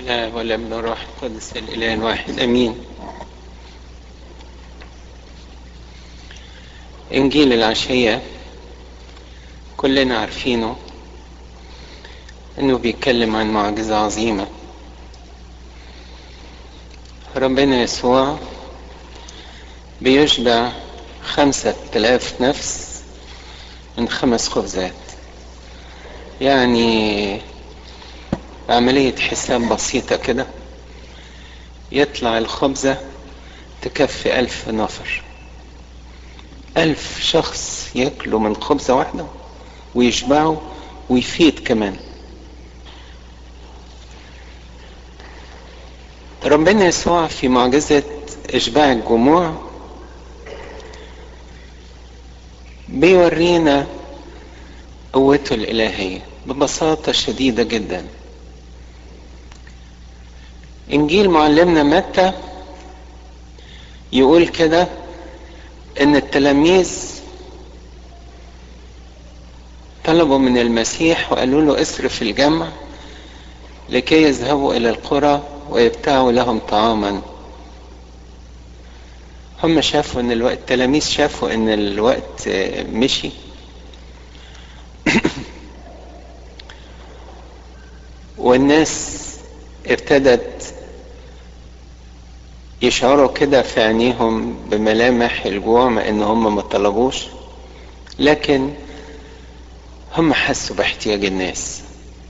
الله والابن والروح القدس الاله الواحد امين انجيل العشيه كلنا عارفينه انه بيتكلم عن معجزه عظيمه ربنا يسوع بيشبع خمسة آلاف نفس من خمس خبزات يعني عملية حساب بسيطة كده يطلع الخبزة تكفي ألف نفر ألف شخص ياكلوا من خبزة واحدة ويشبعوا ويفيد كمان ربنا يسوع في معجزة إشباع الجموع بيورينا قوته الإلهية ببساطة شديدة جدا إنجيل معلمنا متى يقول كده إن التلاميذ طلبوا من المسيح وقالوا له اصرف الجمع لكي يذهبوا إلى القرى ويبتاعوا لهم طعاما هم شافوا ان الوقت التلاميذ شافوا ان الوقت مشي والناس ابتدت يشعروا كده في عينيهم بملامح الجوع مع ان هم ما طلبوش لكن هم حسوا باحتياج الناس